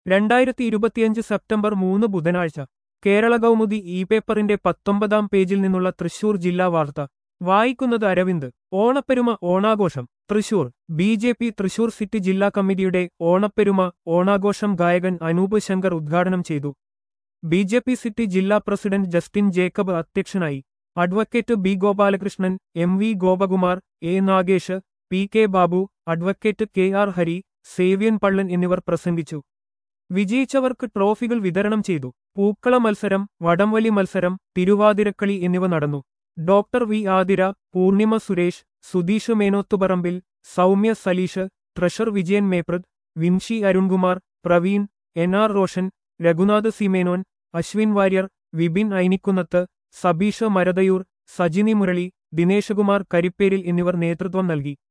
രണ്ടായിരത്തി ഇരുപത്തിയഞ്ച് സെപ്റ്റംബർ മൂന്ന് ബുധനാഴ്ച കേരള കൗമുദി ഇ പേപ്പറിന്റെ പത്തൊമ്പതാം പേജിൽ നിന്നുള്ള തൃശൂർ ജില്ലാ വാർത്ത വായിക്കുന്നത് അരവിന്ദ് ഓണപ്പെരുമ ഓണാഘോഷം Thrissur B J P Thrissur city ജില്ലാ കമ്മിറ്റിയുടെ ഓണപ്പെരുമ ഓണാഘോഷം ഗായകൻ അനൂപ് ശങ്കർ ഉദ്ഘാടനം ചെയ്തു ബി ജെ പി സിറ്റി ജില്ലാ പ്രസിഡന്റ് ജസ്റ്റിൻ ജേക്കബ് അധ്യക്ഷനായി advocate B Gopalakrishnan M V Gopakumar A Nagesh P K Babu advocate K R Hari Savyan Pallan എന്നിവർ പ്രസംഗിച്ചു വിജയിച്ചവർക്ക് ട്രോഫികൾ വിതരണം ചെയ്തു പൂക്കള മത്സരം വടംവലി മത്സരം തിരുവാതിരക്കളി എന്നിവ നടന്നു doctor V Athira Poornima Suresh Sudheesh Menothuparambil Saumya Saleesh treasurer Vijayan Meprath Vimshi Arunkumar Praveen N R Roshan Raghunath Simenon Aswin Warrier Vipin Ainikkunnath Sabeesha Marathayur Sajini Murali Dineshkumar Karipperil എന്നിവർ നേതൃത്വം നൽകി